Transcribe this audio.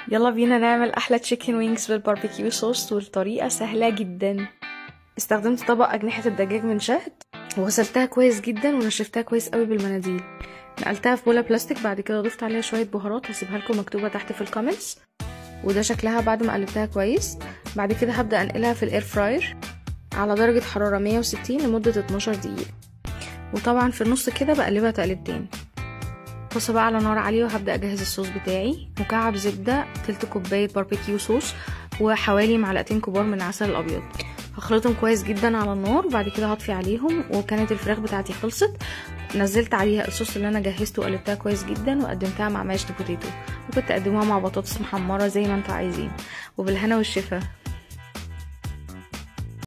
يلا بينا نعمل احلى تشيكن وينجز بالباربيكيو صوص والطريقه سهله جدا استخدمت طبق اجنحه الدجاج من شهد وغسلتها كويس جدا ونشفتها كويس قوي بالمناديل نقلتها في بوله بلاستيك بعد كده ضفت عليها شويه بهارات هسيبها لكم مكتوبه تحت في الكومنتس وده شكلها بعد ما قلبتها كويس بعد كده هبدا انقلها في الاير فراير على درجه حراره 160 لمده 12 دقيقه وطبعا في النص كده بقلبها تقلبتين طاسه بقى على نار عاليه وهبدا اجهز الصوص بتاعي مكعب زبده تلت كوبايه باربيكيو صوص وحوالي معلقتين كبار من العسل الابيض هخلطهم كويس جدا على النار بعد كده هطفي عليهم وكانت الفراخ بتاعتي خلصت نزلت عليها الصوص اللي انا جهزته وقلبتها كويس جدا وقدمتها مع ماشت بوتيتو ممكن تقدموها مع بطاطس محمره زي ما انتوا عايزين وبالهنا والشفا